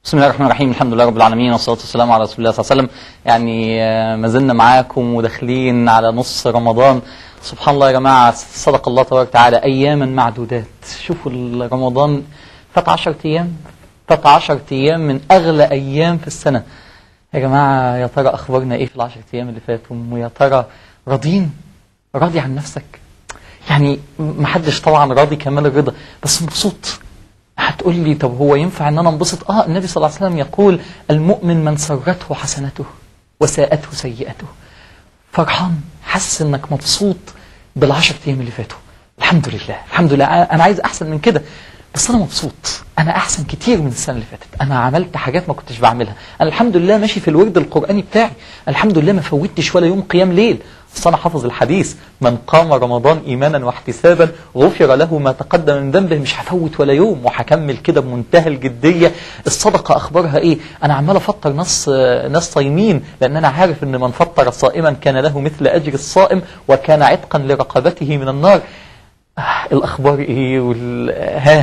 بسم الله الرحمن الرحيم الحمد لله رب العالمين والصلاة والسلام على رسول الله صلى الله عليه وسلم يعني آه، ما زلنا معاكم وداخلين على نص رمضان سبحان الله يا جماعة صدق الله تبارك وتعالى أياما معدودات شوفوا ال- رمضان فات 10 أيام فات 10 أيام من أغلى أيام في السنة يا جماعة يا ترى أخبارنا إيه في العشر أيام اللي فاتوا ويا ترى راضيين راضي عن نفسك يعني محدش طبعا راضي كمال الرضا بس مبسوط هتقول لي طب هو ينفع ان انا انبسط اه النبي صلى الله عليه وسلم يقول المؤمن من سرته حسنته وساءته سيئته فرحان حاسس انك مبسوط بالعشر ايام اللي فاتوا الحمد لله الحمد لله انا عايز احسن من كده بس انا مبسوط انا احسن كتير من السنه اللي فاتت انا عملت حاجات ما كنتش بعملها انا الحمد لله ماشي في الورد القراني بتاعي الحمد لله ما فوتش ولا يوم قيام ليل اصل انا حافظ الحديث من قام رمضان ايمانا واحتسابا غفر له ما تقدم من ذنبه مش هفوت ولا يوم وهكمل كده بمنتهى الجديه الصدقه اخبارها ايه انا عمال افطر ناس ناس صايمين لان انا عارف ان من فطر صائما كان له مثل اجر الصائم وكان عتقا لرقبته من النار آه، الاخبار ايه وال ها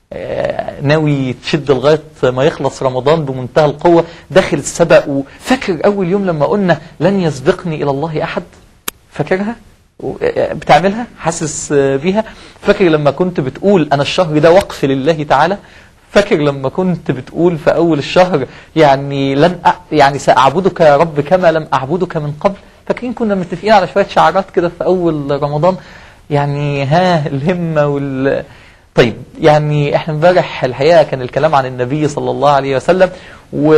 آه، ناوي تشد لغايه ما يخلص رمضان بمنتهى القوه داخل السبق وفاكر اول يوم لما قلنا لن يسبقني الى الله احد فاكرها و- آه، بتعملها حاسس آه، بيها فاكر لما كنت بتقول انا الشهر ده وقف لله تعالى فاكر لما كنت بتقول في اول الشهر يعني لن أ... يعني ساعبدك يا رب كما لم اعبدك من قبل فاكرين كنا متفقين على شويه شعارات كده في اول رمضان يعني ها الهمه وال طيب يعني احنا امبارح الحقيقه كان الكلام عن النبي صلى الله عليه وسلم و...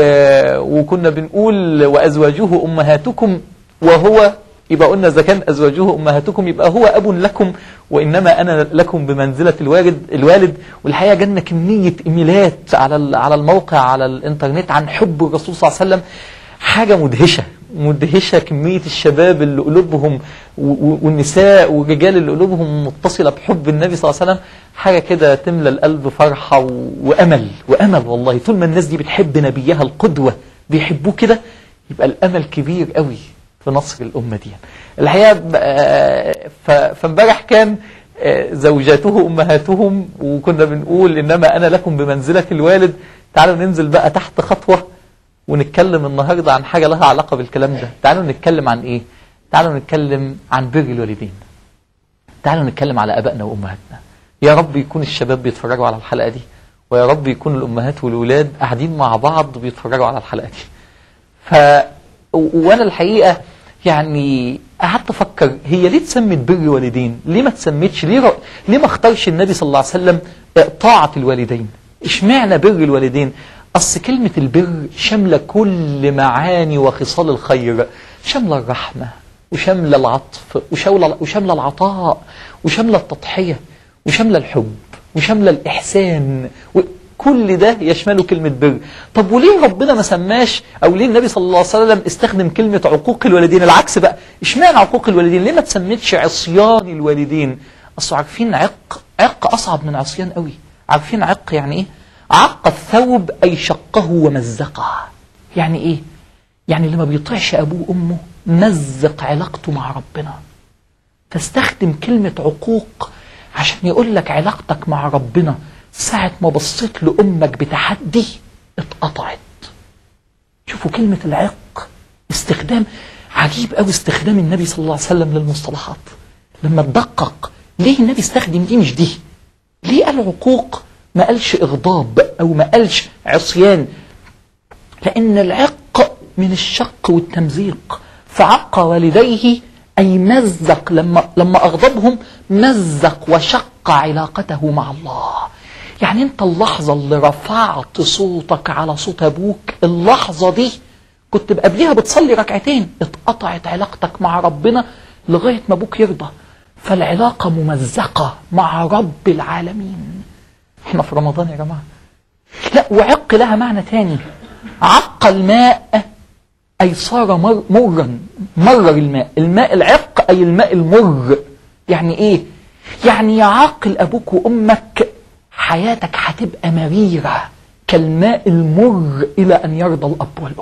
وكنا بنقول وازواجه امهاتكم وهو يبقى قلنا اذا كان ازواجه امهاتكم يبقى هو اب لكم وانما انا لكم بمنزله الوالد الوالد والحقيقه جالنا كميه ايميلات على ال- على الموقع على الانترنت عن حب الرسول صلى الله عليه وسلم حاجه مدهشه مدهشه كميه الشباب اللي قلوبهم و- و- والنساء والرجال اللي قلوبهم متصله بحب النبي صلى الله عليه وسلم حاجه كده تملى القلب فرحه و- وامل وامل والله طول ما الناس دي بتحب نبيها القدوه بيحبوه كده يبقى الامل كبير قوي في نصر الأمة دي الحقيقة ب- آه، ف- فامبارح كان آه، زوجاته أمهاتهم وكنا بنقول إنما أنا لكم بمنزلة الوالد تعالوا ننزل بقى تحت خطوة ونتكلم النهاردة عن حاجة لها علاقة بالكلام ده تعالوا نتكلم عن إيه تعالوا نتكلم عن بر الوالدين تعالوا نتكلم على أبائنا وأمهاتنا يا رب يكون الشباب بيتفرجوا على الحلقة دي ويا رب يكون الأمهات والولاد قاعدين مع بعض بيتفرجوا على الحلقة دي ف و- وانا الحقيقه يعني قعدت افكر هي ليه اتسمت بر والدين؟ ليه ما اتسمتش؟ ليه ر... ليه ما اختارش النبي صلى الله عليه وسلم آه، طاعه الوالدين؟ اشمعنى بر الوالدين؟ اصل كلمه البر شامله كل معاني وخصال الخير، شامله الرحمه وشامله العطف وشامله وشامله العطاء وشامله التضحيه وشامله الحب وشامله الاحسان و... كل ده يشمله كلمة بر طب وليه ربنا ما سماش أو ليه النبي صلى الله عليه وسلم استخدم كلمة عقوق الوالدين العكس بقى اشمعنى عقوق الوالدين ليه ما تسمتش عصيان الوالدين أصل عارفين عق عق أصعب من عصيان قوي عارفين عق يعني إيه عق الثوب أي شقه ومزقه يعني إيه يعني اللي ما بيطيعش أبوه وأمه مزق علاقته مع ربنا فاستخدم كلمة عقوق عشان يقول لك علاقتك مع ربنا ساعة ما بصيت لأمك بتحدي اتقطعت شوفوا كلمة العق استخدام عجيب قوي استخدام النبي صلى الله عليه وسلم للمصطلحات لما تدقق ليه النبي استخدم دي مش دي ليه قال عقوق ما قالش إغضاب أو ما قالش عصيان لأن العق من الشق والتمزيق فعق والديه أي مزق لما لما أغضبهم مزق وشق علاقته مع الله يعني أنت اللحظة اللي رفعت صوتك على صوت أبوك اللحظة دي كنت قبليها بتصلي ركعتين اتقطعت علاقتك مع ربنا لغاية ما أبوك يرضى فالعلاقة ممزقة مع رب العالمين احنا في رمضان يا جماعة لا وعق لها معنى تاني عق الماء أي صار مر مرا مرر الماء الماء العق أي الماء المر يعني إيه يعني يعاقل أبوك وأمك حياتك هتبقى مريرة كالماء المر إلى أن يرضى الأب والأم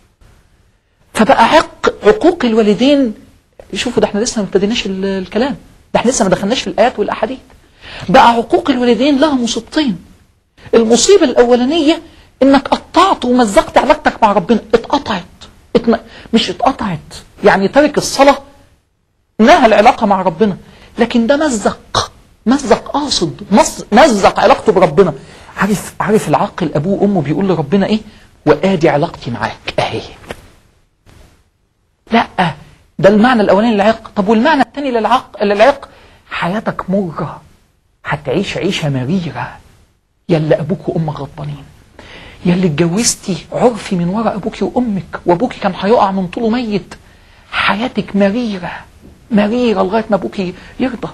فبقى عق عقوق الوالدين شوفوا ده احنا لسه ما ابتديناش ال- الكلام ده احنا لسه ما دخلناش في الآيات والأحاديث بقى عقوق الوالدين لها مصيبتين المصيبة الأولانية انك قطعت ومزقت علاقتك مع ربنا اتقطعت اتم... مش اتقطعت يعني ترك الصلاة نهى العلاقة مع ربنا لكن ده مزق مزق قاصد مز- مزق علاقته بربنا عارف عارف العاقل ابوه وامه بيقول لربنا ايه وادي علاقتي معاك اهي لا ده المعنى الاولاني للعق طب والمعنى الثاني للعق للعق حياتك مره هتعيش عيشه مريره يلا ابوك وامك غضبانين يلي اتجوزتي عرفي من ورا ابوك وامك وابوك كان هيقع من طوله ميت حياتك مريره مريره لغايه ما ابوك يرضى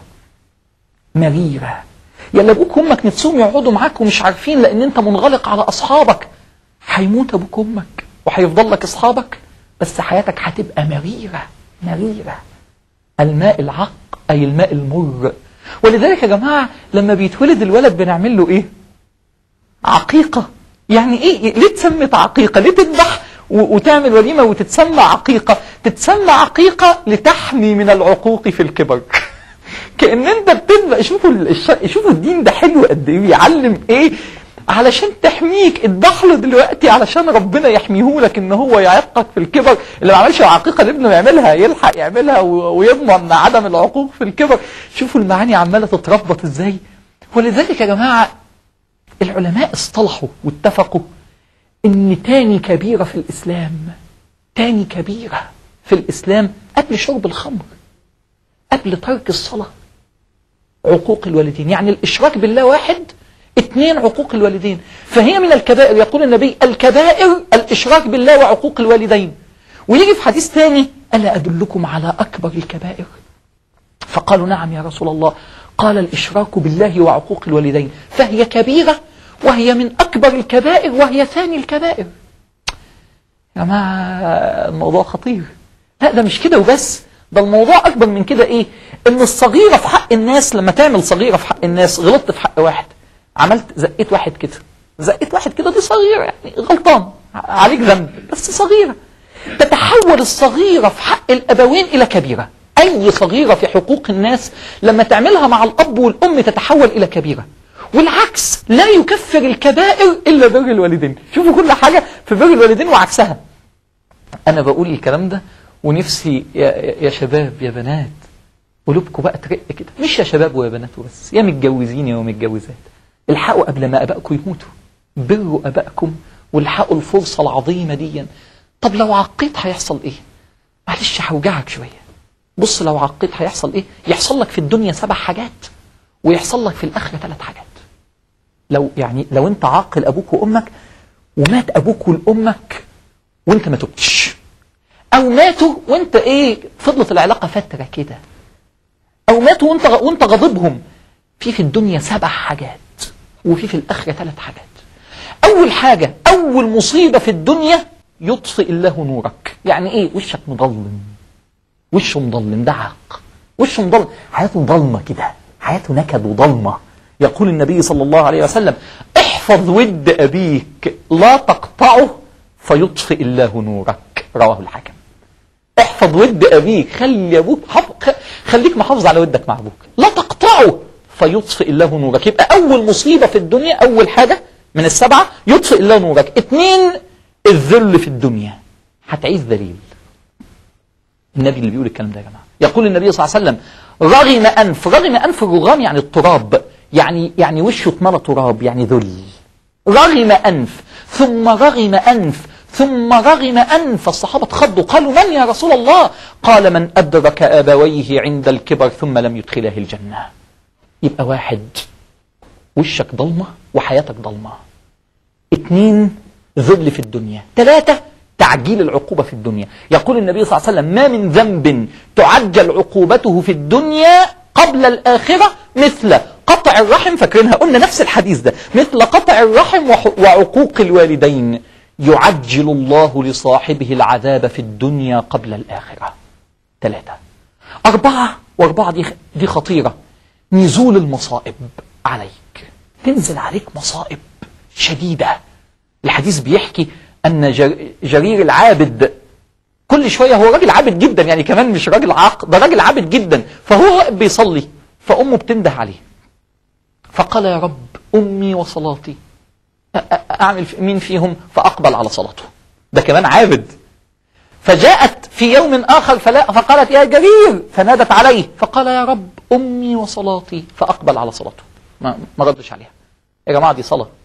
مريره يلا ابوك وامك نفسهم يقعدوا معاك ومش عارفين لان انت منغلق على اصحابك هيموت ابوك وامك وهيفضل لك اصحابك بس حياتك هتبقى مريره مريره الماء العق اي الماء المر ولذلك يا جماعه لما بيتولد الولد بنعمل له ايه عقيقة يعني ايه ليه اتسمت عقيقة ليه تذبح و- وتعمل وليمة وتتسمى عقيقة تتسمى عقيقة لتحمي من العقوق في الكبر كأن انت بتذبح شوفوا ال- الش... شوفوا الدين ده حلو قد ايه بيعلم ايه علشان تحميك اذبح له دلوقتي علشان ربنا يحميه لك ان هو يعقك في الكبر اللي ما عملش عقيقه لابنه يعملها يلحق يعملها و- ويضمن عدم العقوق في الكبر شوفوا المعاني عماله تتربط ازاي ولذلك يا جماعه العلماء اصطلحوا واتفقوا ان تاني كبيرة في الاسلام تاني كبيرة في الاسلام قبل شرب الخمر قبل ترك الصلاة عقوق الوالدين يعني الاشراك بالله واحد اثنين عقوق الوالدين فهي من الكبائر يقول النبي الكبائر الاشراك بالله وعقوق الوالدين ويجي في حديث ثاني الا ادلكم على اكبر الكبائر فقالوا نعم يا رسول الله قال الإشراك بالله وعقوق الوالدين فهي كبيرة وهي من أكبر الكبائر وهي ثاني الكبائر يا جماعة الموضوع خطير لا ده مش كده وبس ده الموضوع أكبر من كده إيه إن الصغيرة في حق الناس لما تعمل صغيرة في حق الناس غلطت في حق واحد عملت زقيت واحد كده زقيت واحد كده دي صغيرة يعني غلطان عليك ذنب بس صغيرة تتحول الصغيرة في حق الأبوين إلى كبيرة أي صغيرة في حقوق الناس لما تعملها مع الأب والأم تتحول إلى كبيرة والعكس لا يكفر الكبائر إلا بر الوالدين شوفوا كل حاجة في بر الوالدين وعكسها أنا بقول الكلام ده ونفسي يا, يا شباب يا بنات قلوبكم بقى ترق كده مش يا شباب ويا بنات وبس يا متجوزين يا متجوزات الحقوا قبل ما ابائكم يموتوا بروا ابائكم والحقوا الفرصه العظيمه دي طب لو عقيت هيحصل ايه معلش هوجعك شويه بص لو عقيت هيحصل ايه يحصل لك في الدنيا سبع حاجات ويحصل لك في الاخره ثلاث حاجات لو يعني لو انت عاقل ابوك وامك ومات ابوك وامك وانت ما تبتش او ماتوا وانت ايه فضلت العلاقه فتره كده او ماتوا وانت وانت غاضبهم في في الدنيا سبع حاجات وفي في الاخره ثلاث حاجات اول حاجه اول مصيبه في الدنيا يطفئ الله نورك يعني ايه وشك مظلم وشه مظلم ده عق وشه مظلم حياته ضلمه كده حياته نكد وضلمه يقول النبي صلى الله عليه وسلم احفظ ود ابيك لا تقطعه فيطفئ الله نورك رواه الحاكم احفظ ود ابيك خلي ابوك حف... خليك محافظ على ودك مع ابوك لا تقطعه فيطفئ الله نورك يبقى اول مصيبه في الدنيا اول حاجه من السبعه يطفئ الله نورك اثنين الذل في الدنيا هتعيش ذليل النبي اللي بيقول الكلام ده يا جماعه يقول النبي صلى الله عليه وسلم رغم انف رغم انف الرغام يعني التراب يعني يعني وشه اتملى تراب يعني ذل رغم انف ثم رغم انف ثم رغم انف الصحابه اتخضوا قالوا من يا رسول الله قال من ادرك ابويه عند الكبر ثم لم يدخله الجنه يبقى واحد وشك ضلمه وحياتك ضلمه اثنين ذل في الدنيا ثلاثه تعجيل العقوبة في الدنيا يقول النبي صلى الله عليه وسلم ما من ذنب تعجل عقوبته في الدنيا قبل الآخرة مثل قطع الرحم فاكرينها قلنا نفس الحديث ده مثل قطع الرحم وعقوق الوالدين يعجل الله لصاحبه العذاب في الدنيا قبل الآخرة ثلاثة أربعة وأربعة دي, دي خطيرة نزول المصائب عليك تنزل عليك مصائب شديدة الحديث بيحكي أن جرير العابد كل شوية هو راجل عابد جدا يعني كمان مش راجل عاق ده راجل عابد جدا فهو واقف بيصلي فأمه بتنده عليه فقال يا رب أمي وصلاتي أعمل مين فيهم فأقبل على صلاته ده كمان عابد فجاءت في يوم آخر فلا فقالت يا جرير فنادت عليه فقال يا رب أمي وصلاتي فأقبل على صلاته ما, ما ردش عليها يا جماعة دي صلاة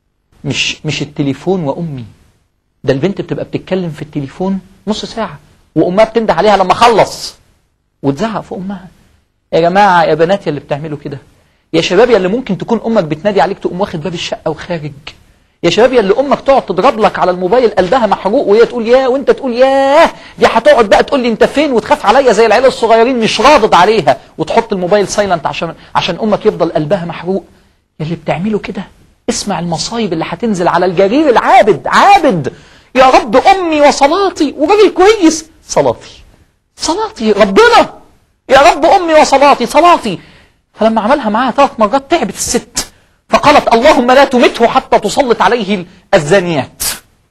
مش مش التليفون وأمي ده البنت بتبقى بتتكلم في التليفون نص ساعة وأمها بتنده عليها لما خلص وتزعق في أمها يا جماعة يا بنات يا اللي بتعملوا كده يا شباب يا اللي ممكن تكون أمك بتنادي عليك تقوم واخد باب الشقة وخارج يا شباب يا اللي امك تقعد تضرب لك على الموبايل قلبها محروق وهي تقول ياه وانت تقول ياه دي هتقعد بقى تقول لي انت فين وتخاف عليا زي العيال الصغيرين مش راضد عليها وتحط الموبايل سايلنت عشان عشان امك يفضل قلبها محروق يا اللي بتعمله كده اسمع المصايب اللي هتنزل على الجرير العابد عابد يا رب امي وصلاتي وراجل كويس صلاتي صلاتي ربنا يا رب امي وصلاتي صلاتي فلما عملها معاها ثلاث مرات تعبت الست فقالت اللهم لا تمته حتى تسلط عليه الزانيات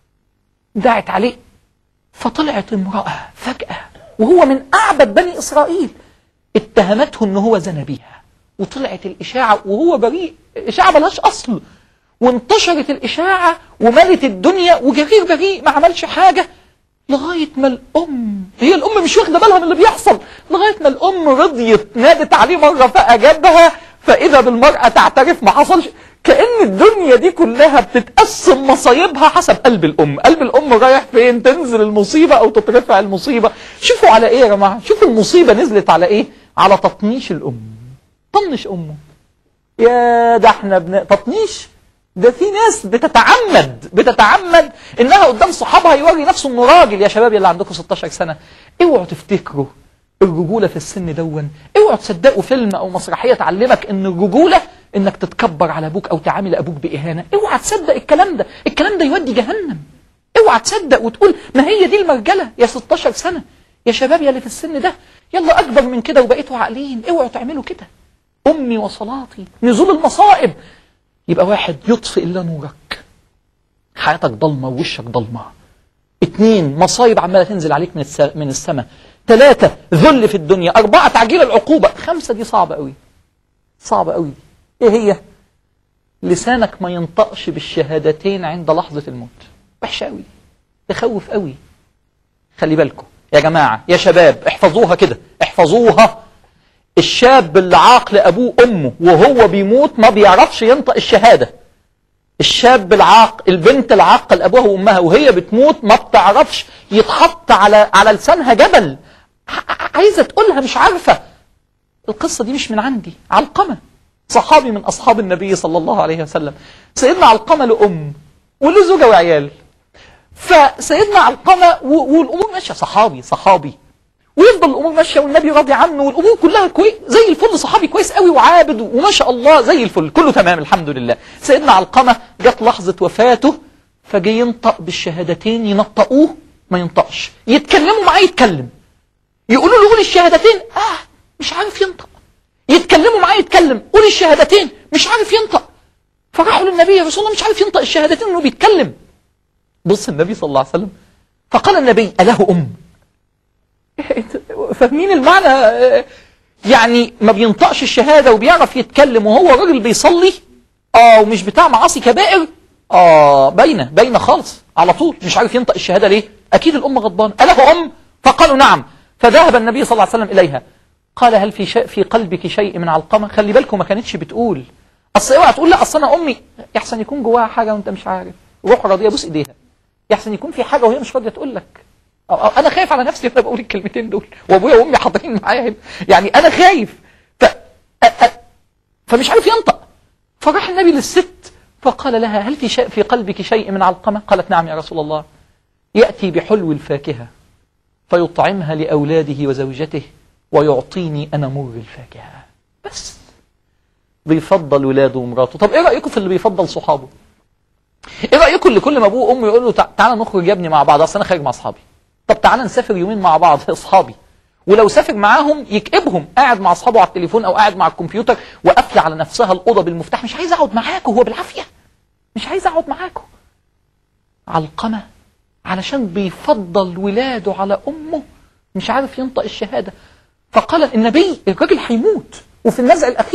دعت عليه فطلعت امرأة فجأة وهو من أعبد بني إسرائيل اتهمته ان هو زنى بيها وطلعت الإشاعة وهو بريء إشاعة ملهاش أصل وانتشرت الإشاعة وملت الدنيا وجرير بريء ما عملش حاجة لغاية ما الأم هي الأم مش واخدة بالها من اللي بيحصل لغاية ما الأم رضيت نادت عليه مرة فأجابها فإذا بالمرأة تعترف ما حصلش كأن الدنيا دي كلها بتتقسم مصايبها حسب قلب الأم قلب الأم رايح فين تنزل المصيبة أو تترفع المصيبة شوفوا على إيه يا جماعة شوفوا المصيبة نزلت على إيه على تطنيش الأم طنش أمه يا ده احنا بن... تطنيش ده في ناس بتتعمد بتتعمد انها قدام صحابها يوري نفسه انه راجل يا شباب اللي عندكم 16 سنه اوعوا تفتكروا الرجوله في السن دون اوعوا تصدقوا فيلم او مسرحيه تعلمك ان الرجوله انك تتكبر على ابوك او تعامل ابوك باهانه اوعى تصدق الكلام ده الكلام ده يودي جهنم اوعى تصدق وتقول ما هي دي المرجله يا 16 سنه يا شباب يا اللي في السن ده يلا اكبر من كده وبقيتوا عاقلين اوعوا تعملوا كده امي وصلاتي نزول المصائب يبقى واحد يطفئ الا نورك حياتك ضلمه ووشك ضلمه اتنين مصايب عماله تنزل عليك من الس... من السماء ثلاثة ذل في الدنيا أربعة تعجيل العقوبة خمسة دي صعبة قوي صعبة قوي إيه هي لسانك ما ينطقش بالشهادتين عند لحظة الموت وحشة قوي تخوف قوي خلي بالكم يا جماعة يا شباب احفظوها كده احفظوها الشاب اللي عاقل أبوه أمه وهو بيموت ما بيعرفش ينطق الشهادة الشاب العاق البنت العاقل أبوها وأمها وهي بتموت ما بتعرفش يتحط على على لسانها جبل عايزة تقولها مش عارفة القصة دي مش من عندي علقمة صحابي من أصحاب النبي صلى الله عليه وسلم سيدنا علقمة لأم وله زوجة وعيال فسيدنا علقمة والأمور ماشية صحابي صحابي ويفضل الامور ماشيه والنبي راضي عنه والامور كلها كويس زي الفل صحابي كويس قوي وعابد وما شاء الله زي الفل كله تمام الحمد لله سيدنا علقمه جت لحظه وفاته فجي ينطق بالشهادتين ينطقوه ما ينطقش يتكلموا معاه يتكلم يقولوا له قول الشهادتين اه مش عارف ينطق يتكلموا معاه يتكلم قول الشهادتين مش عارف ينطق فراحوا للنبي يا رسول الله مش عارف ينطق الشهادتين انه بيتكلم بص النبي صلى الله عليه وسلم فقال النبي أله أم فاهمين المعنى يعني ما بينطقش الشهادة وبيعرف يتكلم وهو راجل بيصلي اه ومش بتاع معاصي كبائر اه باينه باينه خالص على طول مش عارف ينطق الشهادة ليه اكيد الام غضبانه اله ام فقالوا نعم فذهب النبي صلى الله عليه وسلم اليها قال هل في شيء في قلبك شيء من علقمه خلي بالكم ما كانتش بتقول اصل اوعى تقول لا اصل انا امي يحسن يكون جواها حاجه وانت مش عارف روح راضيه بوس ايديها يحسن يكون في حاجه وهي مش راضيه تقول لك أو أو انا خايف على نفسي وانا بقول الكلمتين دول وابويا وامي حاضرين معايا هنا يعني انا خايف ف... أ... أ... فمش عارف ينطق فراح النبي للست فقال لها هل في شيء في قلبك شيء من علقمه قالت نعم يا رسول الله ياتي بحلو الفاكهه فيطعمها لاولاده وزوجته ويعطيني انا مر الفاكهه بس بيفضل ولاده ومراته طب ايه رايكم في اللي بيفضل صحابه ايه رايكم اللي كل ما ابوه وامه يقول له تعالى نخرج يا ابني مع بعض اصل انا خارج مع اصحابي طب تعالى نسافر يومين مع بعض اصحابي ولو سافر معاهم يكئبهم قاعد مع اصحابه على التليفون او قاعد مع الكمبيوتر وقافله على نفسها الاوضه بالمفتاح مش عايز اقعد معاكم هو بالعافيه مش عايز اقعد معاكم علقمه علشان بيفضل ولاده على امه مش عارف ينطق الشهاده فقال النبي الراجل هيموت وفي النزع الاخير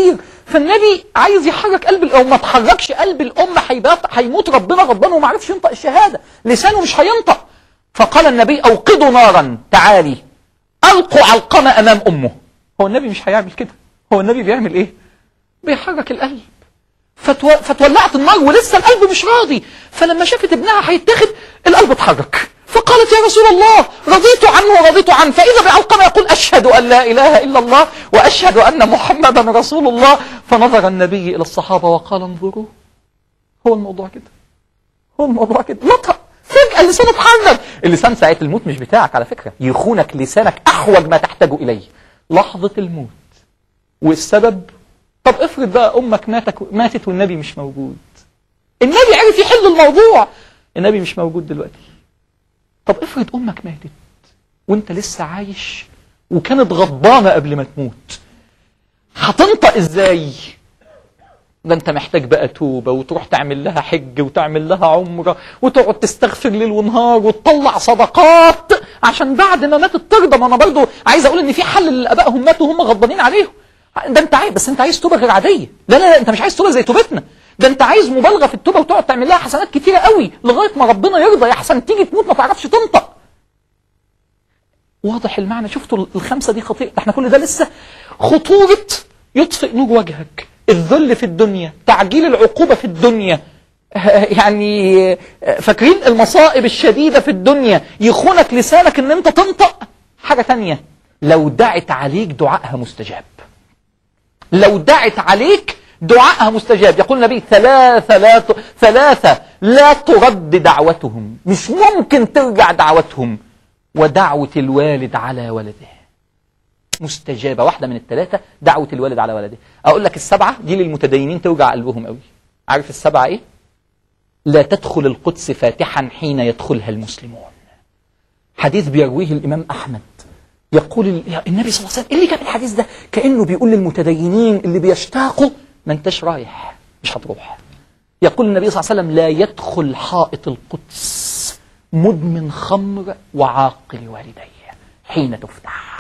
فالنبي عايز يحرك قلب الام ما تحركش قلب الام هيبات هيموت ربنا غضبان وما عرفش ينطق الشهاده لسانه مش هينطق فقال النبي اوقدوا نارا تعالي القوا علقمه امام امه هو النبي مش هيعمل كده هو النبي بيعمل ايه بيحرك القلب فتو... فتولعت النار ولسه القلب مش راضي فلما شافت ابنها هيتاخد القلب اتحرك فقالت يا رسول الله رضيت عنه ورضيت عنه فإذا بعلقمة يقول أشهد أن لا إله إلا الله وأشهد أن محمدا رسول الله فنظر النبي إلى الصحابة وقال انظروا هو الموضوع كده هو الموضوع كده نطق فجأة اللسان اتحرك اللسان ساعة الموت مش بتاعك على فكرة يخونك لسانك أحوج ما تحتاج إليه لحظة الموت والسبب طب افرض بقى أمك ماتك ماتت والنبي مش موجود النبي عرف يحل الموضوع النبي مش موجود دلوقتي طب افرض امك ماتت وانت لسه عايش وكانت غضبانه قبل ما تموت هتنطق ازاي ده انت محتاج بقى توبه وتروح تعمل لها حج وتعمل لها عمره وتقعد تستغفر ليل ونهار وتطلع صدقات عشان بعد ما ماتت ترضى ما انا برضه عايز اقول ان في حل لابائهم ماتوا وهم غضبانين عليهم ده انت عايز بس انت عايز توبه غير عاديه لا لا لا انت مش عايز توبه زي توبتنا ده انت عايز مبالغه في التوبه وتقعد تعمل لها حسنات كتيره قوي لغايه ما ربنا يرضى يا حسن تيجي تموت ما تعرفش تنطق واضح المعنى شفتوا الخمسه دي خطيئه احنا كل ده لسه خطوره يطفئ نور وجهك الذل في الدنيا تعجيل العقوبه في الدنيا يعني فاكرين المصائب الشديده في الدنيا يخونك لسانك ان انت تنطق حاجه تانية لو دعت عليك دعائها مستجاب لو دعت عليك دعائها مستجاب يقول النبي ثلاثة لا ت... ثلاثة لا ترد دعوتهم مش ممكن ترجع دعوتهم ودعوة الوالد على ولده مستجابة واحدة من الثلاثة دعوة الوالد على ولده أقول لك السبعة دي للمتدينين توجع قلبهم قوي عارف السبعة إيه؟ لا تدخل القدس فاتحا حين يدخلها المسلمون حديث بيرويه الإمام أحمد يقول النبي صلى الله عليه وسلم إيه اللي جاب الحديث ده كأنه بيقول للمتدينين اللي بيشتاقوا ما انتش رايح مش هتروح يقول النبي صلى الله عليه وسلم لا يدخل حائط القدس مدمن خمر وعاقل والديه حين تفتح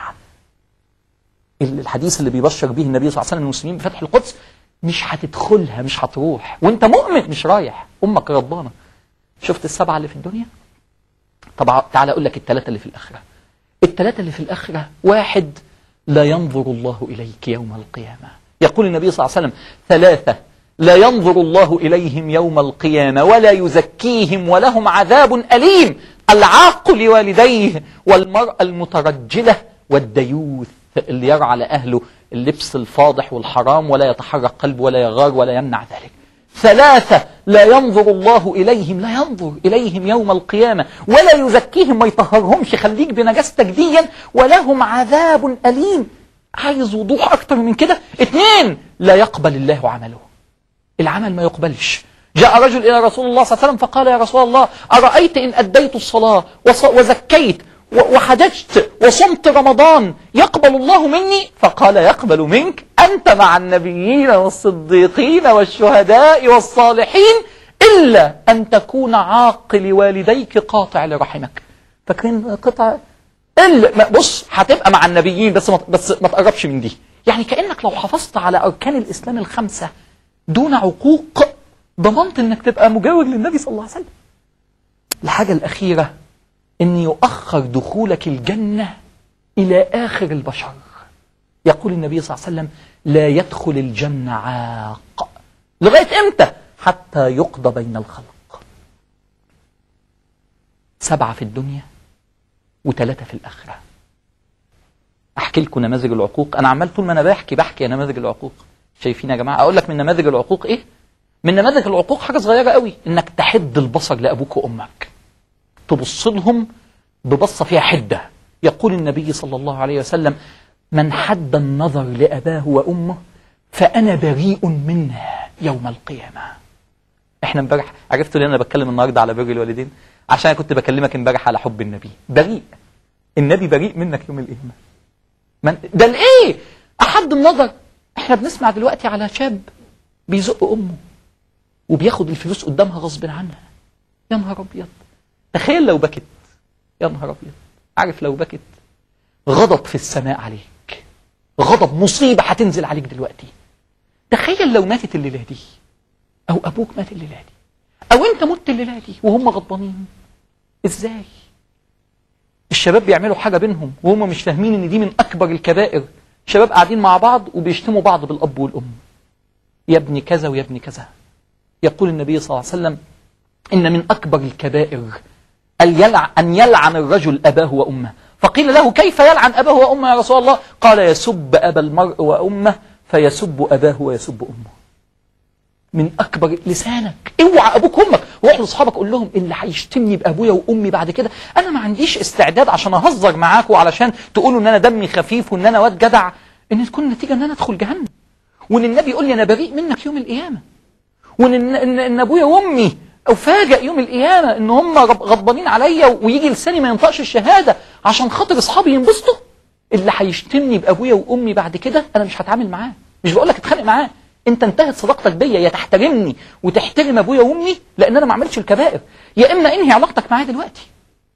الحديث اللي بيبشر به النبي صلى الله عليه وسلم المسلمين بفتح القدس مش هتدخلها مش هتروح وانت مؤمن مش رايح امك ربانه شفت السبعه اللي في الدنيا طب تعالى اقول لك الثلاثه اللي في الاخره الثلاثه اللي في الاخره واحد لا ينظر الله اليك يوم القيامه يقول النبي صلى الله عليه وسلم ثلاثة لا ينظر الله إليهم يوم القيامة ولا يزكيهم ولهم عذاب أليم العاق لوالديه والمرأة المترجلة والديوث اللي يرعى على أهله اللبس الفاضح والحرام ولا يتحرك قلبه ولا يغار ولا يمنع ذلك ثلاثة لا ينظر الله إليهم لا ينظر إليهم يوم القيامة ولا يزكيهم ما يطهرهمش خليك بنجاستك ديا ولهم عذاب أليم عايز وضوح أكتر من كده اثنين لا يقبل الله عمله العمل ما يقبلش جاء رجل إلى رسول الله صلى الله عليه وسلم فقال يا رسول الله أرأيت إن أديت الصلاة وزكيت وحججت وصمت رمضان يقبل الله مني فقال يقبل منك أنت مع النبيين والصديقين والشهداء والصالحين إلا أن تكون عاق لوالديك قاطع لرحمك فاكرين قطع إلا بص هتبقى مع النبيين بس ما بس ما تقربش من دي يعني كأنك لو حافظت على أركان الإسلام الخمسة دون عقوق ضمنت إنك تبقى مجاور للنبي صلى الله عليه وسلم الحاجة الأخيرة إن يؤخر دخولك الجنة إلى آخر البشر يقول النبي صلى الله عليه وسلم لا يدخل الجنة عاق لغاية إمتى حتى يقضى بين الخلق سبعة في الدنيا وثلاثة في الآخرة أحكي لكم نماذج العقوق أنا عمال طول ما أنا بحكي بحكي نماذج العقوق شايفين يا جماعة أقول لك من نماذج العقوق إيه من نماذج العقوق حاجة صغيرة قوي إنك تحد البصر لأبوك وأمك تبص لهم ببصة فيها حدة يقول النبي صلى الله عليه وسلم من حد النظر لأباه وأمه فأنا بريء منه يوم القيامة احنا امبارح عرفتوا ليه انا بتكلم النهارده على بر الوالدين عشان كنت بكلمك امبارح على حب النبي بريء النبي بريء منك يوم القيامه من ده الايه احد النظر احنا بنسمع دلوقتي على شاب بيزق امه وبياخد الفلوس قدامها غصب عنها يا نهار ابيض تخيل لو بكت يا نهار ابيض عارف لو بكت غضب في السماء عليك غضب مصيبه هتنزل عليك دلوقتي تخيل لو ماتت الليلة دي أو أبوك مات الليلة دي أو أنت مت الليلة دي وهم غضبانين إزاي؟ الشباب بيعملوا حاجة بينهم وهم مش فاهمين إن دي من أكبر الكبائر شباب قاعدين مع بعض وبيشتموا بعض بالأب والأم يا ابني كذا ويا ابني كذا يقول النبي صلى الله عليه وسلم إن من أكبر الكبائر أن يلعن, أن يلعن الرجل أباه وأمه فقيل له كيف يلعن أباه وأمه يا رسول الله قال يسب أبا المرء وأمه فيسب أباه ويسب أمه من أكبر لسانك اوعى أبوك وأمك روح لأصحابك قول لهم اللي هيشتمني بأبويا وأمي بعد كده أنا ما عنديش استعداد عشان أهزر معاك وعلشان تقولوا إن أنا دمي خفيف وإن أنا واد جدع إن تكون النتيجة إن أنا أدخل جهنم وإن النبي يقول لي أنا بريء منك يوم القيامة وإن إن, إن, إن أبويا وأمي أفاجئ يوم القيامة إن هم غضبانين عليا ويجي لساني ما ينطقش الشهادة عشان خاطر أصحابي ينبسطوا اللي هيشتمني بأبويا وأمي بعد كده أنا مش هتعامل معاه مش بقول لك اتخانق معاه انت انتهت صداقتك بيا يا تحترمني وتحترم ابويا وامي لان انا ما عملتش الكبائر يا اما انهي علاقتك معايا دلوقتي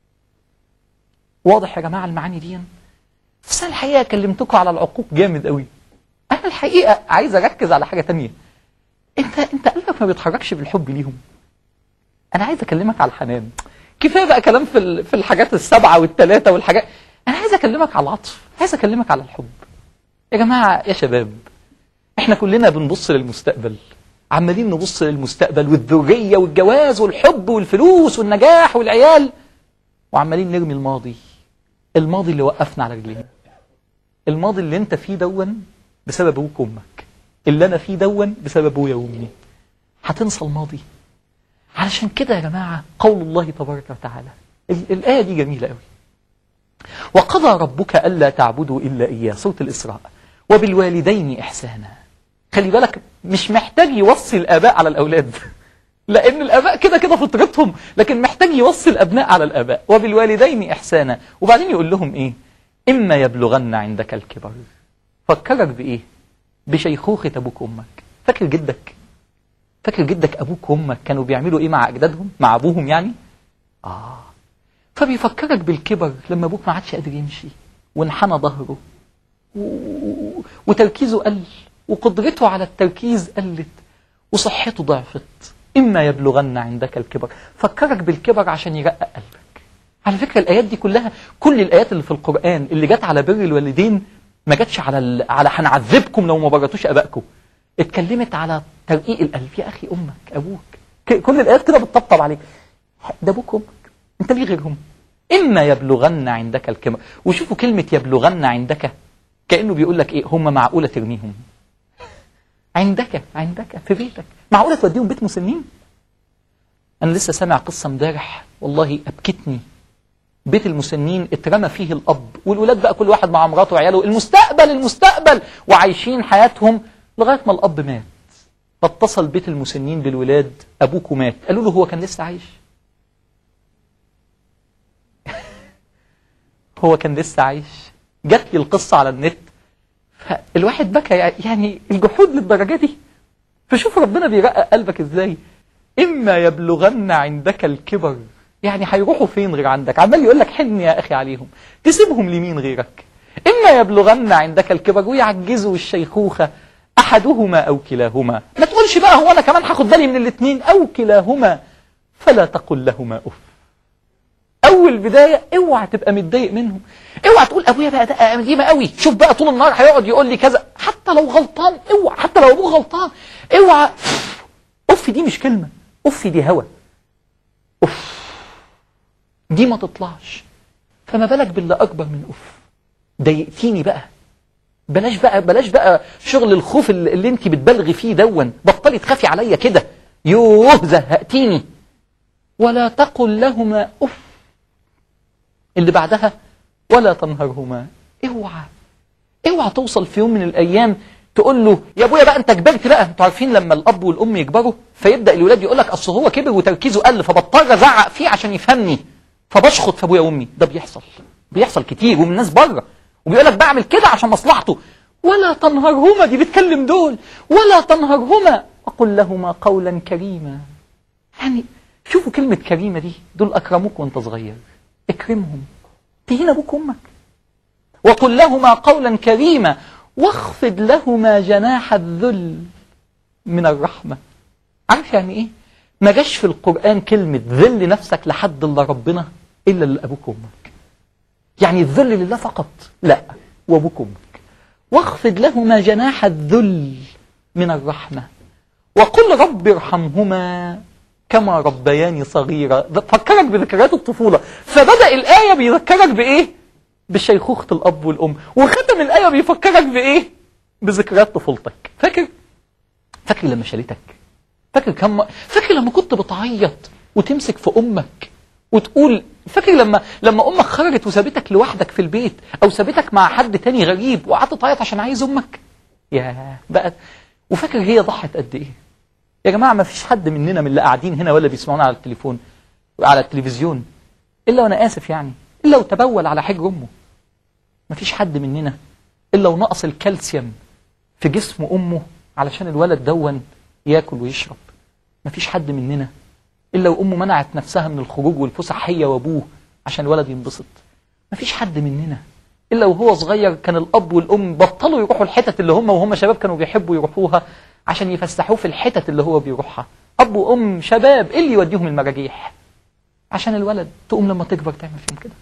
واضح يا جماعه المعاني دي بس انا الحقيقه كلمتكم على العقوق جامد قوي انا الحقيقه عايز اركز على حاجه تانية انت انت قلبك ما بيتحركش بالحب ليهم انا عايز اكلمك على الحنان كفايه بقى كلام في ال- في الحاجات السبعه والثلاثه والحاجات انا عايز اكلمك على العطف عايز اكلمك على الحب يا جماعه يا شباب احنا كلنا بنبص للمستقبل عمالين نبص للمستقبل والذريه والجواز والحب والفلوس والنجاح والعيال وعمالين نرمي الماضي الماضي اللي وقفنا على رجلينا الماضي اللي انت فيه دون بسبب ابوك وامك اللي انا فيه دون بسبب ابويا وامي هتنسى الماضي علشان كده يا جماعه قول الله تبارك وتعالى ال- الايه دي جميله قوي وقضى ربك الا تعبدوا الا اياه سوره الاسراء وبالوالدين احسانا خلي بالك مش محتاج يوصي الاباء على الاولاد لان الاباء كده كده فطرتهم لكن محتاج يوصي الابناء على الاباء وبالوالدين احسانا وبعدين يقول لهم ايه اما يبلغن عندك الكبر فكرك بايه بشيخوخه ابوك وامك فاكر جدك فاكر جدك ابوك وامك كانوا بيعملوا ايه مع اجدادهم مع ابوهم يعني اه فبيفكرك بالكبر لما ابوك ما عادش قادر يمشي وانحنى ظهره و- و- وتركيزه قل وقدرته على التركيز قلت وصحته ضعفت إما يبلغن عندك الكبر فكرك بالكبر عشان يرقق قلبك على فكرة الآيات دي كلها كل الآيات اللي في القرآن اللي جت على بر الوالدين ما جاتش على ال... على هنعذبكم لو ما برتوش ابائكم اتكلمت على ترقيق القلب يا اخي امك ابوك ك- كل الايات كده بتطبطب عليك ده ابوك وامك انت ليه غيرهم اما يبلغن عندك الكبر وشوفوا كلمه يبلغن عندك كانه بيقول لك ايه هم معقوله ترميهم عندك عندك في بيتك معقوله توديهم بيت مسنين انا لسه سامع قصه امبارح والله ابكتني بيت المسنين اترمى فيه الاب والولاد بقى كل واحد مع مراته وعياله المستقبل المستقبل وعايشين حياتهم لغايه ما الاب مات فاتصل بيت المسنين بالولاد ابوكوا مات قالوا له هو كان لسه عايش هو كان لسه عايش جات لي القصه على النت فالواحد بكى يعني الجحود للدرجه دي فشوف ربنا بيرقق قلبك ازاي اما يبلغن عندك الكبر يعني هيروحوا فين غير عندك عمال يقول لك حن يا اخي عليهم تسيبهم لمين غيرك اما يبلغن عندك الكبر ويعجزوا الشيخوخه احدهما او كلاهما ما تقولش بقى هو انا كمان هاخد بالي من الاثنين او كلاهما فلا تقل لهما اف اول بدايه اوعى تبقى متضايق منهم اوعى تقول ابويا بقى ده قديمه قوي شوف بقى طول النهار هيقعد يقول لي كذا حتى لو غلطان اوعى حتى لو ابوه غلطان اوعى اف دي مش كلمه اف دي هوى اف دي ما تطلعش فما بالك باللي اكبر من اف ضايقتيني بقى بلاش بقى بلاش بقى شغل الخوف اللي, اللي انت بتبالغي فيه دون بطلي تخافي عليا كده يوه زهقتيني ولا تقل لهما اف اللي بعدها ولا تنهرهما اوعى اوعى توصل في يوم من الايام تقول له يا ابويا بقى انت كبرت بقى انتوا عارفين لما الاب والام يكبروا فيبدا الولاد يقول لك اصل هو كبر وتركيزه قل فبضطر ازعق فيه عشان يفهمني فبشخط في ابويا وامي ده بيحصل بيحصل كتير ومن الناس بره وبيقول لك بعمل كده عشان مصلحته ولا تنهرهما دي بتكلم دول ولا تنهرهما وقل لهما قولا كريما يعني شوفوا كلمة كريمة دي دول أكرموك وانت صغير اكرمهم تهين أبوك وأمك وقل لهما قولا كريما واخفض لهما جناح الذل من الرحمة عارف يعني ايه ما جاش في القرآن كلمة ذل نفسك لحد الا ربنا الا لابوك وامك يعني الذل لله فقط لا وابوك وامك واخفض لهما جناح الذل من الرحمة وقل رب ارحمهما كما ربياني صغيرة فكرك بذكريات الطفولة فبدأ الآية بيذكرك بإيه بشيخوخة الأب والأم وختم الآية بيفكرك بإيه بذكريات طفولتك فاكر فاكر لما شالتك فاكر كم فاكر لما كنت بتعيط وتمسك في أمك وتقول فاكر لما لما امك خرجت وسابتك لوحدك في البيت او سابتك مع حد تاني غريب وقعدت تعيط عشان عايز امك يا بقى وفاكر هي ضحت قد ايه يا جماعه ما فيش حد مننا من اللي قاعدين هنا ولا بيسمعونا على التليفون على التلفزيون الا وانا اسف يعني الا وتبول على حجر امه ما فيش حد مننا الا ونقص الكالسيوم في جسم امه علشان الولد دون ياكل ويشرب ما فيش حد مننا إلا وأمه منعت نفسها من الخروج والفسح هي وأبوه عشان الولد ينبسط مفيش حد مننا إلا وهو صغير كان الأب والأم بطلوا يروحوا الحتت اللي هم وهم شباب كانوا بيحبوا يروحوها عشان يفسحوه في الحتت اللي هو بيروحها أب وأم شباب إيه اللي يوديهم المراجيح عشان الولد تقوم لما تكبر تعمل فيهم كده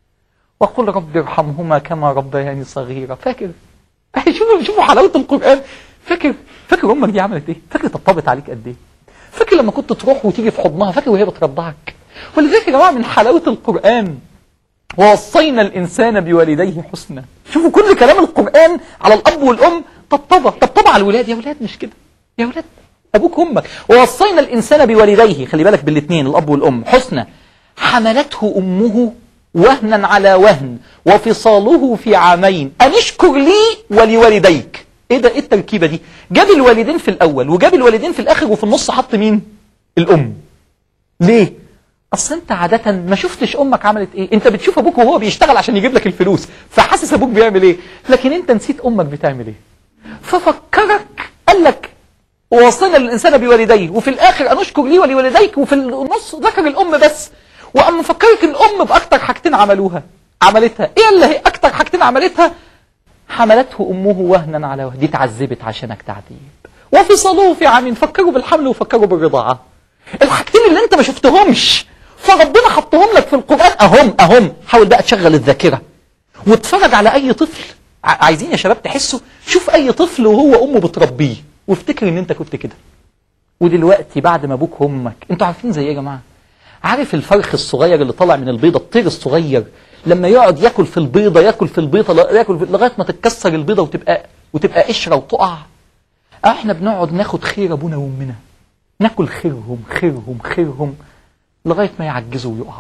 وقل رب ارحمهما كما ربياني صغيرة فاكر شوفوا شوفوا حلاوة القرآن فاكر فاكر أمك دي عملت إيه فاكر طبطبت عليك قد إيه فاكر لما كنت تروح وتيجي في حضنها فاكر وهي بترضعك ولذلك يا جماعه من حلاوه القران ووصينا الانسان بوالديه حسنا شوفوا كل كلام القران على الاب والام طبطبه طبطبه على الولاد يا ولاد مش كده يا ولاد ابوك وامك ووصينا الانسان بوالديه خلي بالك بالاثنين الاب والام حسنا حملته امه وهنا على وهن وفصاله في عامين ان اشكر لي ولوالديك ايه ده ايه التركيبه دي جاب الوالدين في الاول وجاب الوالدين في الاخر وفي النص حط مين الام ليه اصل انت عاده ما شفتش امك عملت ايه انت بتشوف ابوك وهو بيشتغل عشان يجيب لك الفلوس فحاسس ابوك بيعمل ايه لكن انت نسيت امك بتعمل ايه ففكرك قال لك ووصينا الانسان بوالديه وفي الاخر ان اشكر لي ولوالديك وفي النص ذكر الام بس وقام مفكرك الام باكتر حاجتين عملوها عملتها ايه اللي هي اكتر حاجتين عملتها حملته أمه وهنا على وهن دي اتعذبت عشانك تعذيب وفصلوه في عامين فكروا بالحمل وفكروا بالرضاعة الحاجتين اللي انت ما شفتهمش فربنا حطهم لك في القرآن أهم أهم حاول بقى تشغل الذاكرة واتفرج على أي طفل عايزين يا شباب تحسوا شوف أي طفل وهو أمه بتربيه وافتكر إن أنت كنت كده ودلوقتي بعد ما أبوك وأمك أنتوا عارفين زي إيه يا جماعة عارف الفرخ الصغير اللي طالع من البيضة الطير الصغير لما يقعد ياكل في البيضة ياكل في البيضة ياكل لغاية ما تتكسر البيضة وتبقى وتبقى قشرة وتقع احنا بنقعد ناخد خير ابونا وامنا ناكل خيرهم خيرهم خيرهم لغاية ما يعجزوا ويقعوا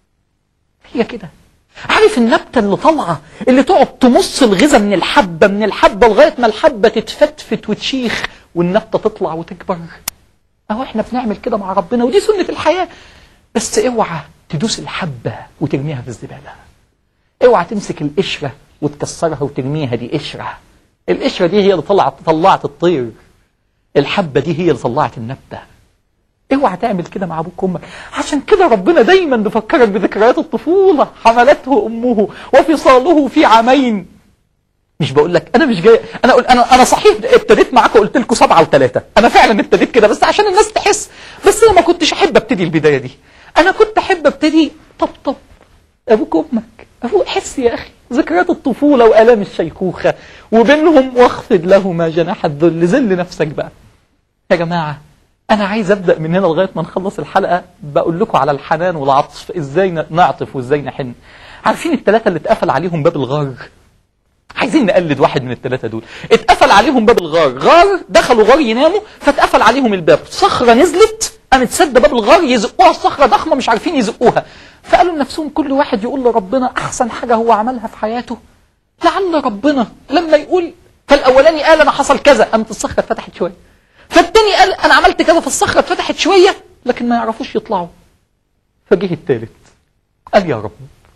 هي كده عارف النبتة اللي طالعة اللي تقعد تمص الغذاء من الحبة من الحبة لغاية ما الحبة تتفتفت وتشيخ والنبتة تطلع وتكبر اهو احنا بنعمل كده مع ربنا ودي سنة الحياة بس اوعى تدوس الحبة وترميها في الزبالة اوعى تمسك القشرة وتكسرها وترميها دي قشرة القشرة دي هي اللي طلعت طلعت الطير الحبة دي هي اللي طلعت النبتة اوعى تعمل كده مع ابوك وامك عشان كده ربنا دايما بيفكرك بذكريات الطفولة حملته امه وفصاله في عامين مش بقول لك انا مش جاي انا اقول انا انا صحيح ابتديت معاك وقلت لكم سبعه وثلاثه انا فعلا ابتديت كده بس عشان الناس تحس بس انا ما كنتش احب ابتدي البدايه دي انا كنت احب ابتدي طبطب ابوك وامك ابوك حس يا اخي ذكريات الطفوله والام الشيخوخه وبينهم واخفض لهما جناح الذل ذل نفسك بقى يا جماعه انا عايز ابدا من هنا لغايه ما نخلص الحلقه بقول لكم على الحنان والعطف ازاي نعطف وازاي نحن عارفين الثلاثه اللي اتقفل عليهم باب الغار عايزين نقلد واحد من الثلاثة دول اتقفل عليهم باب الغار غار دخلوا غار يناموا فاتقفل عليهم الباب صخرة نزلت قامت سد باب الغار يزقوها الصخرة ضخمة مش عارفين يزقوها فقالوا لنفسهم كل واحد يقول لربنا أحسن حاجة هو عملها في حياته لعل ربنا لما يقول فالأولاني قال أنا حصل كذا قامت الصخرة اتفتحت شوية فالتاني قال أنا عملت كذا فالصخرة اتفتحت شوية لكن ما يعرفوش يطلعوا فجه الثالث قال يا رب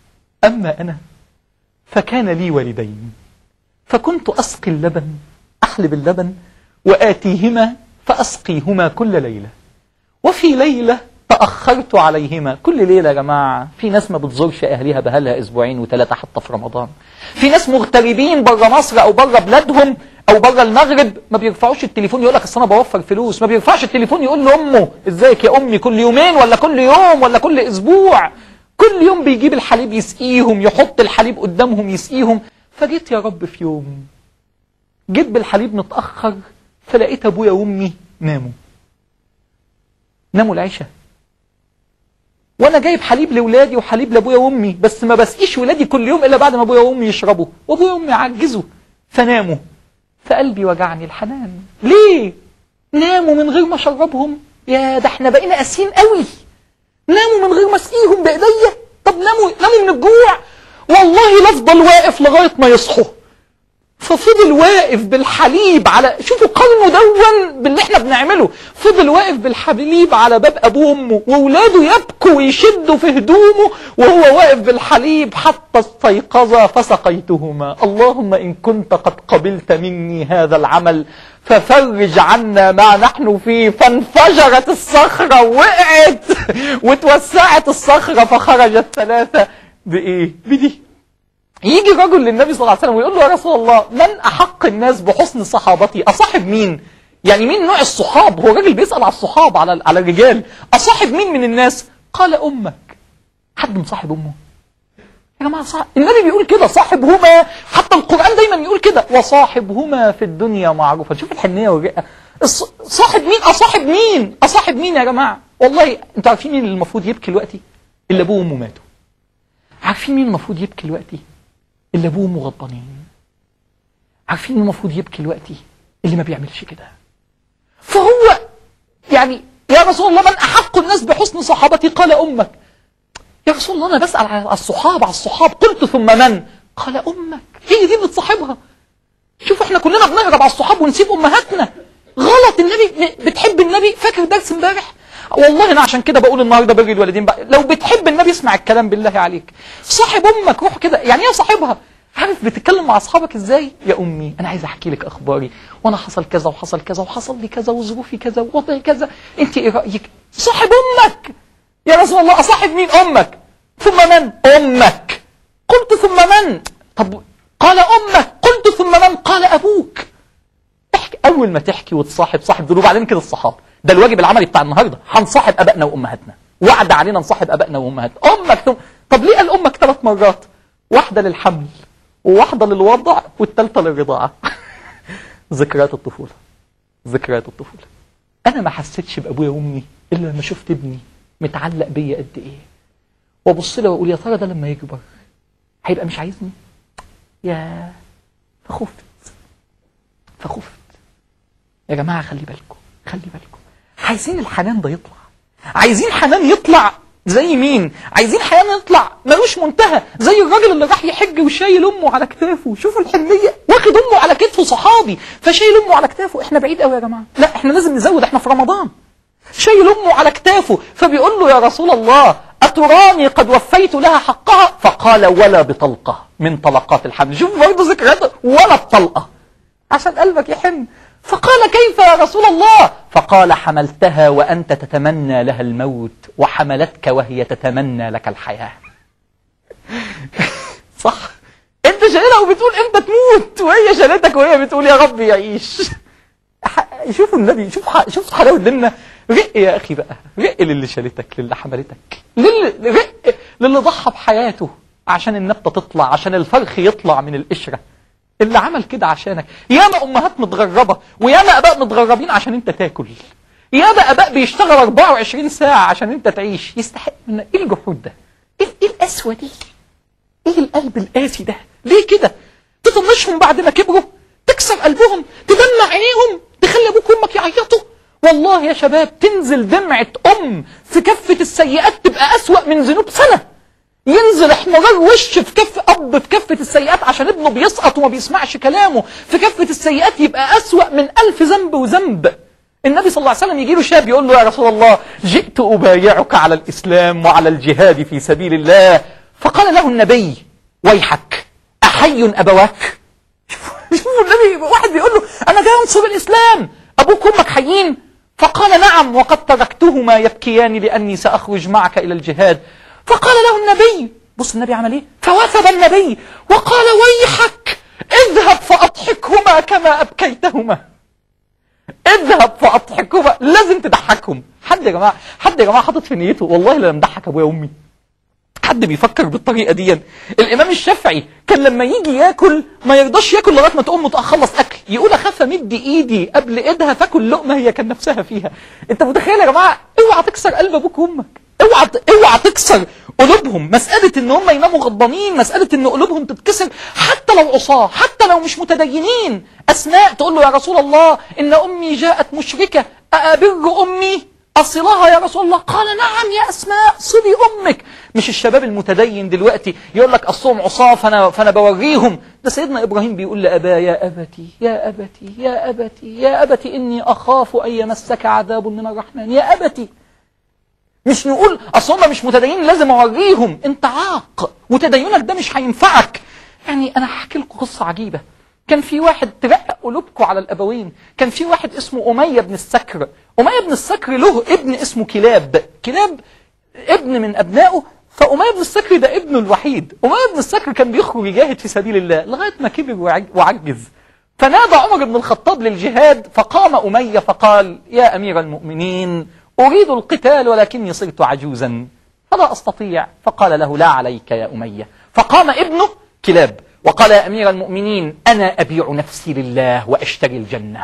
أما أنا فكان لي والدين فكنت أسقي اللبن أحلب اللبن وآتيهما فأسقيهما كل ليلة وفي ليلة تأخرت عليهما كل ليلة يا جماعة في ناس ما بتزورش أهلها بهالها أسبوعين وثلاثة حتى في رمضان في ناس مغتربين بره مصر أو بره بلادهم أو بره المغرب ما بيرفعوش التليفون يقول لك أصل أنا بوفر فلوس ما بيرفعش التليفون يقول لأمه إزيك يا أمي كل يومين ولا كل يوم ولا كل أسبوع كل يوم بيجيب الحليب يسقيهم يحط الحليب قدامهم يسقيهم فجيت يا رب في يوم جيت بالحليب متأخر فلقيت أبويا وأمي ناموا ناموا العشاء وانا جايب حليب لاولادي وحليب لابويا وامي بس ما بسقيش ولادي كل يوم الا بعد ما ابويا وامي يشربوا وابويا وامي عجزوا فناموا فقلبي وجعني الحنان ليه ناموا من غير ما اشربهم يا ده احنا بقينا قاسيين قوي ناموا من غير ما اسقيهم بايديا طب ناموا ناموا من الجوع والله لافضل واقف لغايه ما يصحوا ففضل واقف بالحليب على شوفوا قرنه دون باللي احنا بنعمله فضل واقف بالحليب على باب ابوه وامه واولاده يبكوا ويشدوا في هدومه وهو واقف بالحليب حتى استيقظ فسقيتهما اللهم ان كنت قد قبلت مني هذا العمل ففرج عنا ما نحن فيه فانفجرت الصخرة وقعت وتوسعت الصخرة فخرجت ثلاثة بإيه؟ بدي يجي رجل للنبي صلى الله عليه وسلم ويقول له يا رسول الله من أحق الناس بحسن صحابتي أصاحب مين يعني مين نوع الصحاب هو راجل بيسأل على الصحاب على على الرجال أصاحب مين من الناس قال أمك حد مصاحب أمه يا جماعة صاحب النبي بيقول كده صاحبهما حتى القرآن دايما يقول كده وصاحبهما في الدنيا معروفا شوف الحنية والرقة الص- صاحب مين أصاحب مين أصاحب مين يا جماعة والله انتوا عارفين مين اللي المفروض يبكي دلوقتي اللي أبوه وأمه ماتوا عارفين مين المفروض يبكي دلوقتي اللي ابوه وامه غضبانين عارفين مين المفروض يبكي دلوقتي اللي ما بيعملش كده فهو يعني يا رسول الله من احق الناس بحسن صحابتي قال امك يا رسول الله انا بسال على الصحاب على الصحاب قلت ثم من قال امك هي دي اللي تصاحبها شوف احنا كلنا بنهرب على الصحاب ونسيب امهاتنا غلط النبي بتحب النبي فاكر درس امبارح والله انا عشان كده بقول النهارده بر الوالدين بقى لو بتحب النبي اسمع الكلام بالله عليك صاحب امك روح كده يعني ايه صاحبها عارف بتتكلم مع اصحابك ازاي يا امي انا عايز احكي لك اخباري وانا حصل كذا وحصل كذا وحصل لي كذا وظروفي كذا ووضعي كذا انت ايه رايك صاحب امك يا رسول الله اصاحب مين امك ثم من امك قلت ثم من طب قال امك قلت ثم من قال ابوك احكي اول ما تحكي وتصاحب صاحب دول وبعدين كده الصحاب ده الواجب العملي بتاع النهارده هنصاحب ابائنا وامهاتنا وعد علينا نصاحب ابائنا وامهاتنا امك ثم طب ليه قال امك ثلاث مرات واحده للحمل وواحده للوضع والثالثه للرضاعه ذكريات الطفوله ذكريات الطفوله انا ما حسيتش بابويا وامي الا لما شفت ابني متعلق بيا قد ايه وابص له واقول يا ترى ده لما يكبر هيبقى مش عايزني يا فخفت فخفت يا جماعة خلي بالكم خلي بالكم عايزين الحنان ده يطلع عايزين حنان يطلع زي مين عايزين حنان يطلع ملوش منتهى زي الراجل اللي راح يحج وشايل امه على كتافه شوفوا الحنيه واخد امه على كتفه صحابي فشايل امه على كتافه احنا بعيد قوي يا جماعه لا احنا لازم نزود احنا في رمضان شايل امه على كتافه فبيقول له يا رسول الله اتراني قد وفيت لها حقها فقال ولا بطلقه من طلقات الحمل شوف برضه ذكريات ولا بطلقه عشان قلبك يحن فقال كيف يا رسول الله فقال حملتها وأنت تتمنى لها الموت وحملتك وهي تتمنى لك الحياة صح انت شايلها وبتقول امتى تموت وهي شالتك وهي بتقول يا رب يعيش ح- شوفوا النبي شوف ح- شوف حلاوه ديننا رق يا اخي بقى رق للي شالتك للي حملتك للي رق للي ضحى بحياته عشان النبته تطلع عشان الفرخ يطلع من القشره اللي عمل كده عشانك ياما امهات متغربه وياما اباء متغربين عشان انت تاكل ياما اباء بيشتغل 24 ساعه عشان انت تعيش يستحق منك ايه الجحود ده ايه ايه القسوه دي ايه القلب القاسي ده ليه كده تطنشهم بعد ما كبروا تكسر قلبهم تدمع عينيهم تخلي ابوك وامك يعيطوا والله يا شباب تنزل دمعة ام في كفة السيئات تبقى اسوأ من ذنوب سنة ينزل احمرار وش في كف اب في كفة السيئات عشان ابنه بيسقط وما بيسمعش كلامه في كفة السيئات يبقى اسوأ من الف ذنب وذنب النبي صلى الله عليه وسلم يجي له شاب يقول له يا رسول الله جئت أبايعك على الإسلام وعلى الجهاد في سبيل الله فقال له النبي ويحك أحي أبواك شوفوا النبي واحد بيقول له أنا جاي أنصر الإسلام أبوك وأمك حيين فقال نعم نعم وقد تركتهما يبكيان لأني سأخرج معك إلى الجهاد فقال له النبي بص النبي عمل ايه فوثب النبي وقال ويحك اذهب فأضحكهما كما أبكيتهما اذهب فأضحكهما لازم تضحكهم حد يا جماعة حد يا جماعة حاطط في نيته والله لا مضحك أبويا وأمي حد بيفكر بالطريقة دي الإمام الشافعي كان لما يجي ياكل ما يرضاش ياكل لغاية ما تقوم تخلص أكل يقول أخاف أمد إيدي قبل إيدها تاكل لقمة هي كان نفسها فيها أنت متخيل يا جماعة اوعى تكسر قلب أبوك وأمك اوعى اوعى تكسر قلوبهم مسألة ان هم يناموا غضبانين مسألة ان قلوبهم تتكسر حتى لو عصاة حتى لو مش متدينين أسماء تقول له يا رسول الله إن أمي جاءت مشركة أأبر أمي أصلها يا رسول الله قال نعم يا أسماء صلي أمك مش الشباب المتدين دلوقتي يقول لك أصلهم عصاة فأنا, فأنا بوريهم ده سيدنا إبراهيم بيقول لأبا يا أبتي يا أبتي يا أبتي يا أبتي إني أخاف أن يمسك عذاب من الرحمن يا أبتي مش نقول أصل هم مش متدينين لازم أوريهم أنت عاق وتدينك ده مش هينفعك يعني أنا هحكي لكم قصة عجيبة كان في واحد ترقق قلوبكم على الأبوين كان في واحد اسمه أمية بن السكر أمية بن السكر له ابن اسمه كلاب كلاب ابن من أبنائه فأمية بن السكر ده ابنه الوحيد أمية بن السكر كان بيخرج يجاهد في سبيل الله لغاية ما كبر وعج- وعجز فنادى عمر بن الخطاب للجهاد فقام أمية فقال يا أمير المؤمنين أريد القتال ولكني صرت عجوزا فلا أستطيع فقال له لا عليك يا أمية فقام ابنه كلاب وقال يا أمير المؤمنين أنا أبيع نفسي لله وأشتري الجنة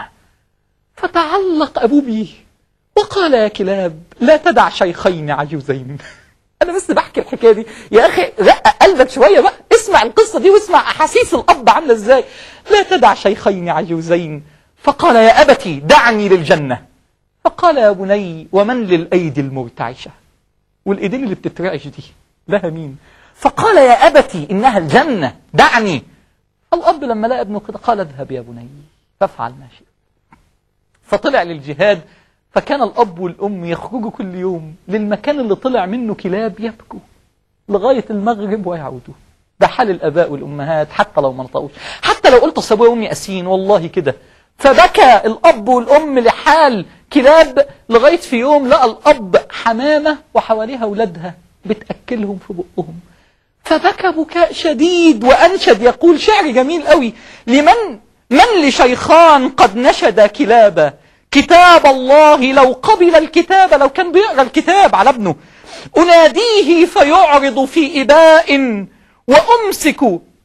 فتعلق أبوه به وقال يا كلاب لا تدع شيخين عجوزين أنا بس بحكي الحكاية دي يا أخي رقق قلبك شوية بقى اسمع القصة دي واسمع أحاسيس الأب عاملة إزاي لا تدع شيخين عجوزين فقال يا أبتي دعني للجنة فقال يا بني ومن للأيدي المرتعشة والإيدين اللي بتترعش دي لها مين فقال يا أبتي إنها الجنة دعني الأب لما لقى ابنه كده قال اذهب يا بني فافعل ما شئت فطلع للجهاد فكان الأب والأم يخرجوا كل يوم للمكان اللي طلع منه كلاب يبكوا لغاية المغرب ويعودوا ده حال الآباء والأمهات حتى لو ما نطقوش حتى لو قلت أصل أبويا وأمي قاسيين والله كده فبكى الأب والأم لحال كلاب لغاية في يوم لقى الأب حمامة وحواليها أولادها بتأكلهم في بقهم فبكى بكاء شديد وأنشد يقول شعر جميل قوي لمن من لشيخان قد نشد كلابا كتاب الله لو قبل الكتاب لو كان بيقرأ الكتاب على ابنه أناديه فيعرض في إباء وأمسك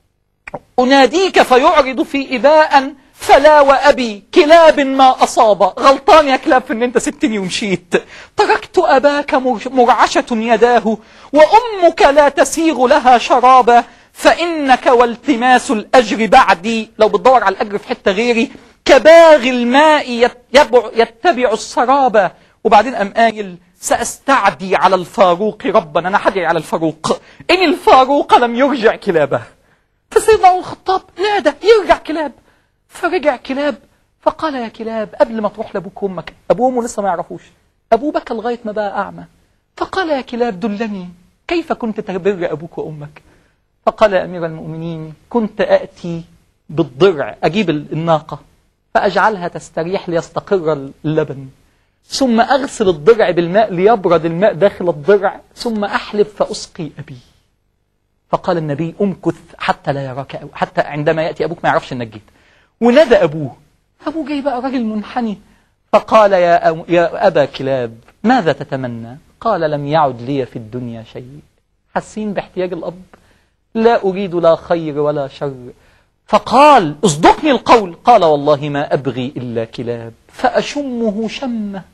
أناديك فيعرض في إباء فلا وأبي كلاب ما أصاب غلطان يا كلاب في أن أنت سبتني ومشيت تركت أباك مرش- مرعشة يداه وأمك لا تسيغ لها شرابا فإنك والتماس الأجر بعدي لو بتدور على الأجر في حتة غيري كباغي الماء يت- يبع- يتبع السرابا وبعدين قام قايل سأستعدي على الفاروق ربا أنا حدعي على الفاروق إن الفاروق لم يرجع كلابه فسيدنا عمر الخطاب نادى يرجع كلاب فرجع كلاب فقال يا كلاب قبل ما تروح لابوك وامك ابوه وامه لسه ما يعرفوش ابوه بكى لغايه ما بقى اعمى فقال يا كلاب دلني كيف كنت تبر ابوك وامك فقال يا امير المؤمنين كنت اتي بالضرع اجيب الناقه فاجعلها تستريح ليستقر اللبن ثم اغسل الضرع بالماء ليبرد الماء داخل الضرع ثم احلب فاسقي ابي فقال النبي امكث حتى لا يراك أو حتى عندما يأتي أبوك ما يعرفش أنك جيت ونادى أبوه أبوه جاي بقى راجل منحني فقال يا, أم يا أبا كلاب ماذا تتمنى قال لم يعد لي في الدنيا شيء حاسين باحتياج الأب لا أريد لا خير ولا شر فقال اصدقني القول قال والله ما أبغي إلا كلاب فأشمه شمة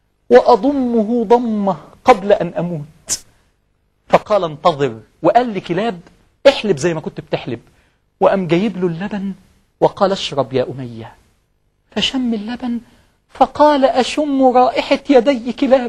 وأضمه ضمة قبل أن أموت فقال انتظر وقال لكلاب احلب زي ما كنت بتحلب وقام جايب له اللبن وقال اشرب يا أمية فشم اللبن فقال أشم رائحة يدي كلاب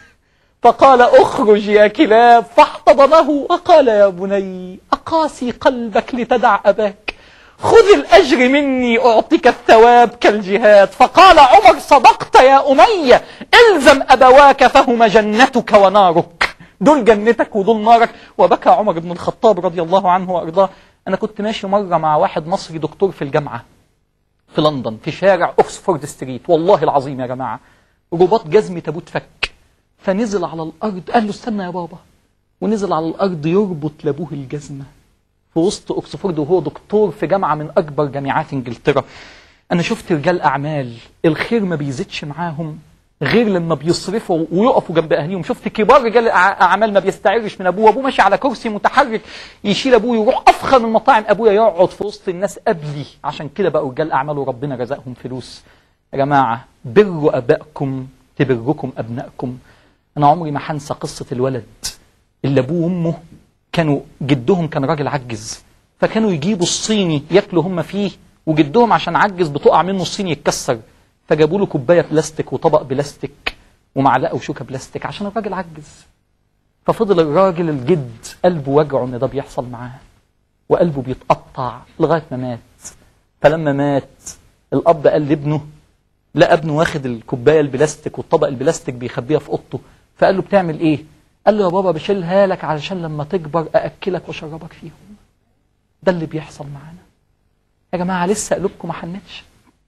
فقال اخرج يا كلاب فاحتضنه وقال يا بني أقاسي قلبك لتدع أباك خذ الأجر مني أعطيك الثواب كالجهاد فقال عمر صدقت يا أمية الزم أبواك فهما جنتك ونارك دول جنتك ودول نارك وبكى عمر بن الخطاب رضي الله عنه وأرضاه أنا كنت ماشي مرة مع واحد مصري دكتور في الجامعة في لندن في شارع أكسفورد ستريت والله العظيم يا جماعة رباط جزمة ابوه اتفك فنزل على الارض قال له استنى يا بابا ونزل على الارض يربط لابوه الجزمه في وسط اوكسفورد وهو دكتور في جامعه من اكبر جامعات انجلترا انا شفت رجال اعمال الخير ما بيزيدش معاهم غير لما بيصرفوا ويقفوا جنب اهليهم شفت كبار رجال أع- اعمال ما بيستعرش من ابوه ابوه ماشي على كرسي متحرك يشيل ابوه يروح افخم المطاعم ابويا يقعد في وسط الناس قبلي عشان كده بقوا رجال اعمال وربنا رزقهم فلوس يا جماعه بروا ابائكم تبركم ابنائكم انا عمري ما هنسى قصه الولد اللي ابوه وامه كانوا جدهم كان راجل عجز فكانوا يجيبوا الصيني ياكلوا هم فيه وجدهم عشان عجز بتقع منه الصيني يتكسر فجابوا له كوبايه بلاستيك وطبق بلاستيك ومعلقه وشوكه بلاستيك عشان الراجل عجز ففضل الراجل الجد قلبه وجعه ان ده بيحصل معاه وقلبه بيتقطع لغايه ما مات فلما مات الاب قال لابنه لقى ابنه واخد الكوبايه البلاستيك والطبق البلاستيك بيخبيها في اوضته فقال له بتعمل ايه؟ قال له يا بابا بشيلها لك علشان لما تكبر ااكلك واشربك فيهم. ده اللي بيحصل معانا. يا جماعه لسه قلوبكم ما حنتش.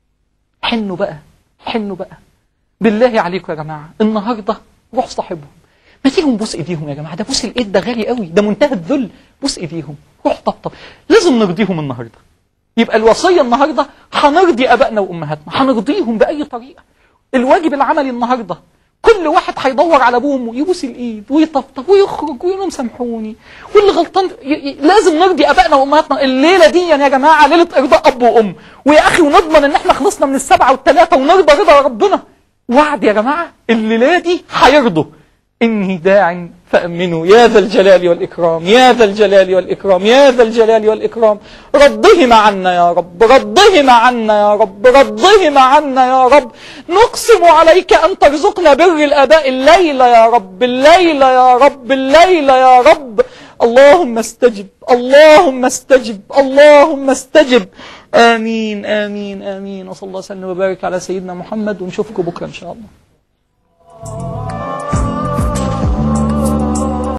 حنوا بقى حنوا بقى. بالله عليكم يا جماعه النهارده روح صاحبهم. ما تيجوا نبوس ايديهم يا جماعه ده بوس الايد ده غالي قوي ده منتهى الذل بوس ايديهم روح طبطب لازم نرضيهم النهارده. يبقى الوصيه النهارده هنرضي ابائنا وامهاتنا هنرضيهم باي طريقه الواجب العملي النهارده كل واحد هيدور على ابوه وامه يبوس الايد ويطبطب ويخرج ويقول لهم سامحوني واللي غلطان ي... ي... لازم نرضي ابائنا وامهاتنا الليله دي يا جماعه ليله ارضاء اب وام ويا اخي ونضمن ان احنا خلصنا من السبعه والثلاثه ونرضى رضا ربنا وعد يا جماعه الليله دي هيرضوا إني داع فأمنوا يا ذا الجلال والإكرام يا ذا الجلال والإكرام يا ذا الجلال والإكرام ردهم عنا يا رب ردهم عنا يا رب ردهم عنا يا رب نقسم عليك أن ترزقنا بر الآباء الليلة يا رب الليلة يا رب الليلة يا رب اللهم استجب اللهم استجب اللهم استجب آمين آمين آمين وصلى الله وسلم وبارك على سيدنا محمد ونشوفكم بكرة إن شاء الله